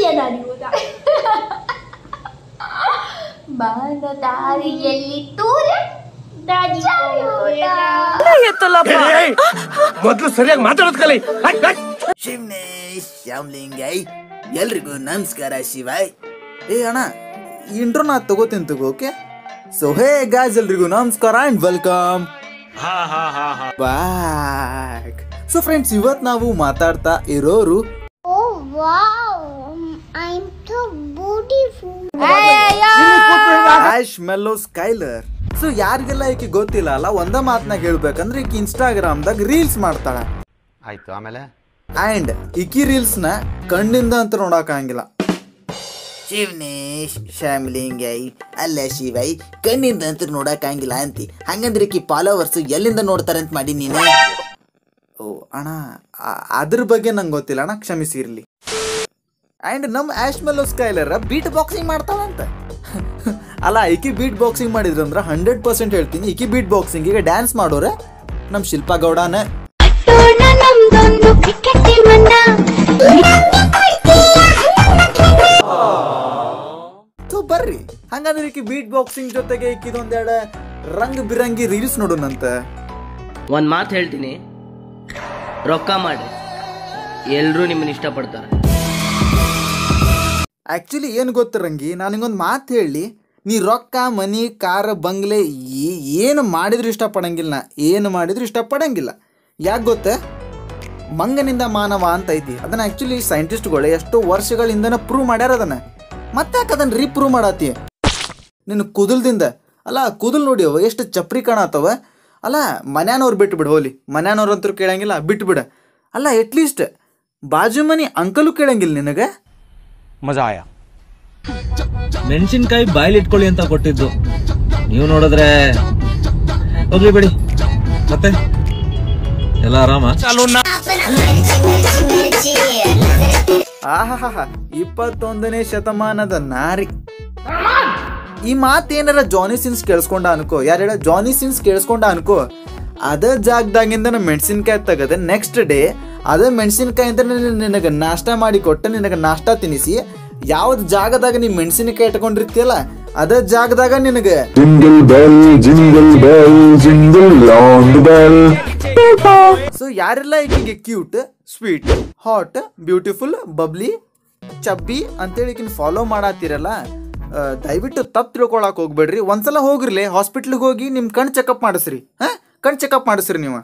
ಖುಷಿಯ ದಾರಿ ಹೋದ ಬಾದ ದಾರಿಯಲ್ಲಿ ತೂರ ದಾರಿ ಹೋದ. ಮೊದ್ಲು ಸರಿಯಾಗಿ ಮಾತಾಡೋದ್ ಕಲಿ ಶಿವನೇ ಶ್ಯಾಮ್ಲಿಂಗೈ ಎಲ್ರಿಗೂ ನಮಸ್ಕಾರ ಶಿವಾಯ್ ಏ ಅಣ್ಣ ಇಂಟ್ರೋ ನಾ ತಗೋತೀನಿ ತಗೋ ಓಕೆ ಸೊ ಹೇ ಗಾಯ್ಸ್ ಎಲ್ರಿಗೂ ನಮಸ್ಕಾರ and welcome back so friends ಇವತ್ತು ನಾವು ಮಾತಾಡ್ತಾ ಇರೋರು Oh wow, I'm so beautiful. Ash Mello Skyler so ಯಾರಿಗೆಲ್ಲ ಈಕೆ ಗೊತ್ತಿಲ್ಲ ಅಲ್ಲ ಒಂದ ಮಾತನಾಗ ಹೇಳ್ಬೇಕಂದ್ರೆ ಈಕೆ ಇನ್ಸ್ಟಾಗ್ರಾಮ್ದಾಗ ರೀಲ್ಸ್ ಮಾಡ್ತಾಳೆ ಆಯ್ತು ಆಮೇಲೆ ಆ್ಯಂಡ್ ಇಕಿ ರೀಲ್ಸ್ನ ಕಣ್ಣಿಂದ ಅಂತ ನೋಡೋಕ್ಕಾಗಿಲ್ಲ ಶಿವನೇಶ್ ಶ್ಯಾಮ್ಲಿಂಗೈ ಅಲ್ಲ ಶಿವೈ ಕಣ್ಣಿಂದ ಅಂತ ನೋಡೋಕ್ಕಾಗಿಲ್ಲ ಅಂತಿ ಹಂಗಂದ್ರೆ ಈಕಿ ಫಾಲೋವರ್ಸ್ ಎಲ್ಲಿಂದ ನೋಡ್ತಾರೆ ಅಂತ ಮಾಡಿ ನೀನು ಓ ಅಣ್ಣ ಆ- ಅದ್ರ ಬಗ್ಗೆ ನಂಗೆ ಗೊತ್ತಿಲ್ಲ ಅಣ್ಣ ಕ್ಷಮಿಸಿರ್ಲಿ ಆ್ಯಂಡ್ ನಮ್ಮ ಆಶ್ ಮೆಲ್ಲೋ ಸ್ಕೈಲರ್ ಬೀಟ್ ಬಾಕ್ಸಿಂಗ್ ಮಾಡ್ತಾಳಂತ ಅಲ್ಲ ಈಕಿ ಬೀಟ್ ಬಾಕ್ಸಿಂಗ್ ಮಾಡಿದ್ರಂದ್ರೆ ಹಂಡ್ರೆಡ್ ಪರ್ಸೆಂಟ್ ಹೇಳ್ತೀನಿ ಈಕಿ ಬೀಟ್ ಬಾಕ್ಸಿಂಗ್ ಈಗ ಡ್ಯಾನ್ಸ್ ಮಾಡೋರೆ ನಮ್ಮ ಶಿಲ್ಪಾ ಗೌಡನೇ ಪಟ್ಟಣ ನಮ್ದೊಂದು ಕ್ರಿಕೆಟ್ ಮನ್ನ ಸೊ ಬರ್ರಿ ಹಂಗಂದ್ರೆ ಈಕಿ ಬೀಟ್ ಬಾಕ್ಸಿಂಗ್ ಜೊತೆಗೆ ಈಕಿದೊಂದೆರಡು ರಂಗ್ ಬಿರಂಗಿ ರೀಲ್ಸ್ ನೋಡೋಣಂತ ಒಂದು ಮಾತು ಹೇಳ್ತೀನಿ ರೊಕ್ಕ ಮಾಡಿ ಎಲ್ಲರೂ ನಿಮ್ಮನ್ನ ಇಷ್ಟಪಡ್ತಾರೆ ಆಕ್ಚುಲಿ ಏನು ಗೊತ್ತ ರಂಗಿ ನನಗೊಂದು ಮಾತು ಹೇಳಿ ನೀ ರೊಕ್ಕ ಮನಿ ಕಾರ ಬಂಗ್ಲೆ ಏ- ಏನು ಮಾಡಿದ್ರು ಇಷ್ಟಪಡಂಗಿಲ್ಲ ನಾ. ಏನು ಮಾಡಿದ್ರು ಇಷ್ಟಪಡಂಗಿಲ್ಲ ಯಾಕೆ ಗೊತ್ತ ಮಂಗನಿಂದ ಮಾನವ ಅಂತ ಐತಿ ಅದನ್ನ ಆ್ಯಕ್ಚುಲಿ ಸೈಂಟಿಸ್ಟ್ಗಳು ಎಷ್ಟೋ ವರ್ಷಗಳಿಂದನ ಪ್ರೂವ್ ಮಾಡ್ಯಾರ ಅದನ್ನ ಮತ್ತೆ ಯಾಕೆ ಅದನ್ನ ರೀಪ್ರೂವ್ ಮಾಡತ್ತಿ ನಿನ್ನ ಕುದಲ್ದಿಂದ ಅಲ್ಲ ಕುದಲ್ ನೋಡಿ ಅವ ಎಷ್ಟು ಚಪ್ರಿ ಕಾಣತ್ತವ ಅಲ್ಲ ಮನ್ಯಾನವ್ರು ಬಿಟ್ಟು ಬಿಡು ಹೋಲಿ ಮನ್ಯಾನವ್ರು ಅಂತೂ ಕೇಳಂಗಿಲ್ಲ ಬಿಟ್ಟು ಬಿಡ ಅಲ್ಲ ಅಟ್ಲೀಸ್ಟ್ ಬಾಜು ಮನಿ ಅಂಕಲು ಕೇಳಂಗಿಲ್ಲ ನಿನಗೆ ಮಜಾ ಆಯಾ ಮೆಣಸಿನ್ಕಾಯಿ ಬಾಯ್ಲಿ ಇಟ್ಕೊಳ್ಳಿ ಅಂತ ಕೊಟ್ಟಿದ್ದು ನೀವು ನೋಡಿದ್ರೆ ಹೋಗ್ಲಿ ಬಿಡಿ ಮತ್ತೆ ಎಲ್ಲ ಆರಾಮ ಆಹಾಹಾ ಇಪ್ಪತ್ತೊಂದನೇ ಶತಮಾನದ ನಾರಿ ಈ ಮಾತೇನಾರ ಜಾನಿ ಸಿನ್ಸ್ ಕೇಳಿಸ್ಕೊಂಡ ಅನ್ಕೋ ಯಾರ ಜಾನಿ ಸಿನ್ಸ್ ಕೇಳಿಸ್ಕೊಂಡ ಅನ್ಕೋ ಅದ ಜಾಗದಾಗಿಂದ ಮೆಣಸಿನ್ಕಾಯಿ ತೆಗದ ನೆಕ್ಸ್ಟ್ ಡೇ ಅದ ಮೆಣಸಿನ್ಕಾಯಿ ಅಂತ ನಿನಗೆ ನಾಷ್ಟ ಮಾಡಿ ಕೊಟ್ಟು ನಿನಗೆ ನಾಷ್ಟ ತಿನ್ನಿಸಿ ಯಾವ್ದು ಜಾಗದಾಗ ನೀ ಮೆಣಸಿನಕಾಯಿ ಇಟ್ಕೊಂಡಿರ್ತೀಯಲ್ಲ ಅದ ಜಾಗದಾಗ ನಿನಗೆ Jingle bell, jingle bell, jingle on the bell. So ಯಾರೆಲ್ಲ ಈಗಿಗೆ cute sweet hot beautiful bubbly chubby ಅಂತೇಳಿ ಈಗಿನ ಫಾಲೋ ಮಾಡತ್ತೀರಲ್ಲ ಆ, ದಯವಿಟ್ಟು ತಪ್ಪು ತಿಳ್ಕೊಳಕ್ ಹೋಗ್ಬೇಡ್ರಿ ಒಂದ್ಸಲ ಹೋಗ್ರಿಲೆ ಹಾಸ್ಪಿಟ್ಲಿಗೆ ಹೋಗಿ ನಿಮ್ಮ ಕಣ್ ಚೆಕಪ್ ಮಾಡಿಸ್ರಿ ಹಾ ಕಣ್ ಚೆಕಪ್ ಮಾಡಿಸ್ರಿ ನೀವು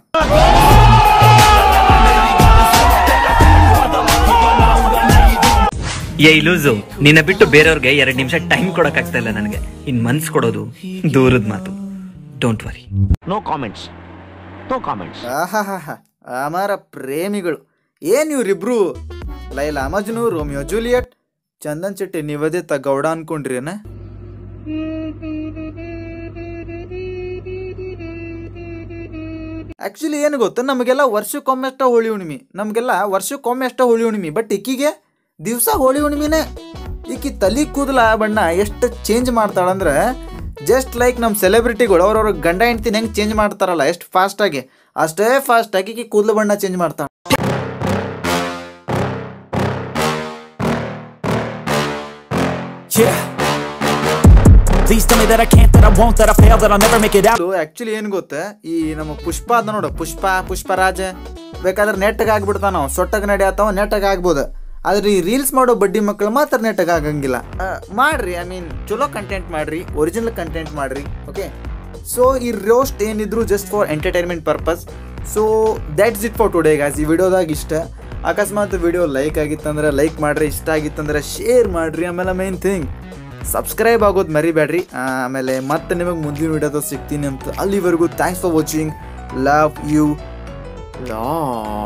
ಏ ಲೂಸು ನಿನ್ನ ಬಿಟ್ಟು ಬೇರೆಯವ್ರಿಗೆ ಎರಡು ನಿಮಿಷ ಟೈಮ್ ಕೊಡಕ್ಕಾಗ್ತಾ ಇಲ್ಲ ನನಗೆ ಇನ್ ಮನ್ಸ್ ಕೊಡೋದು ದೂರದ ಮಾತು don't worry no comments no comments ಆಹಾಹಾಹಾ ಅಮರ ಪ್ರೇಮಿಗಳು ಏನ್ ಇವ್ರಿಬ್ರು ಲೈಲಾ ಮಜ್ನು ರೋಮಿಯೋ ಜೂಲಿಯಟ್ ಚಂದನ್ ಚೆಟ್ಟಿ ನಿವೇದಿತ ಗೌಡ ಅನ್ಕೊಂಡ್ರಿ ಏನ ಆಕ್ಚುಲಿ ಏನು ಗೊತ್ತಾ ನಮಗೆಲ್ಲ ವರ್ಷಕ್ಕೊಮ್ಮೆ ಅಷ್ಟ ಹೋಳಿ ಹುಣ್ಣಿಮೆ ನಮಗೆಲ್ಲ ವರ್ಷಕ್ಕೊಮ್ಮೆ ಅಷ್ಟ ಹೋಳಿ ಹುಣ್ಣಿಮೆ ಬಟ್ ಈಕಿಗೆ ದಿವಸ ಹೋಳಿ ಹುಣ್ಣಿಮೆನೆ ಈಕಿ ತಲಿ ಕೂದಲ ಬಣ್ಣ ಎಷ್ಟು ಚೇಂಜ್ ಮಾಡ್ತಾಳಂದ್ರೆ ಜಸ್ಟ್ ಲೈಕ್ ನಮ್ಮ ಸೆಲೆಬ್ರಿಟಿಗಳು ಅವ್ರವ್ರ ಗಂಡ ಹೆಂಡ್ತಿನ ಹೆಂಗೆ ಚೇಂಜ್ ಮಾಡ್ತಾರಲ್ಲ ಎಷ್ಟು ಫಾಸ್ಟಾಗಿ ಅಷ್ಟೇ ಫಾಸ್ಟಾಗಿ ಈಕಿ ಕೂದಲು ಬಣ್ಣ ಚೇಂಜ್ ಮಾಡ್ತಾಳೆ Yeah. Please tell me that I can't, that I won't, that I fail, that I'll never make it out. Actually ಏನು ಗೊತ್ತಾ ಈ ನಮ್ಮ ಪುಷ್ಪ ಅದ ನೋಡು ಪುಷ್ಪ ಪುಷ್ಪರಾಜ ಬೇಕಾದ್ರೆ ನೆಟ್ಟಗೆ ಆಗ್ಬಿಡ್ತಾನ ನಾವು ಸೊಟ್ಟಗೆ ನಡೆಯತ್ತಾವ ನೆಟ್ಟಗೆ ಆಗ್ಬೋದು ಆದ್ರೆ ಈ ರೀಲ್ಸ್ ಮಾಡೋ ಬಡ್ಡಿ ಮಕ್ಕಳು ಮಾತ್ರ ನೆಟ್ಟಗೆ ಆಗಂಗಿಲ್ಲ ಆ, ಮಾಡ್ರಿ ಐ ಮೀನ್ ಚಲೋ ಕಂಟೆಂಟ್ ಮಾಡ್ರಿ ಒರಿಜಿನಲ್ ಕಂಟೆಂಟ್ ಮಾಡ್ರಿ ಓಕೆ ಸೊ ಈ ರೋಸ್ಟ್ ಏನಿದ್ರು just for entertainment purpose so that's it for today guys ಈ ವಿಡಿಯೋದಾಗ ಇಷ್ಟ ಅಕಸ್ಮಾತ್ ವಿಡಿಯೋ ಲೈಕ್ ಆಗಿತ್ತಂದ್ರೆ ಲೈಕ್ ಮಾಡ್ರಿ ಇಷ್ಟ ಆಗಿತ್ತಂದ್ರೆ ಶೇರ್ ಮಾಡ್ರಿ ಆಮೇಲೆ ಮೈನ್ ಥಿಂಗ್ ಸಬ್ಸ್ಕ್ರೈಬ್ ಆಗೋದು ಮರಿಬೇಡ್ರಿ ಆಮೇಲೆ ಮತ್ತೆ ನಿಮಗೆ ಮುಂದಿನ ವಿಡಿಯೋದಾಗ ಸಿಗ್ತೀನಿ ಅಂತ ಅಲ್ಲಿವರೆಗೂ thanks for watching love you law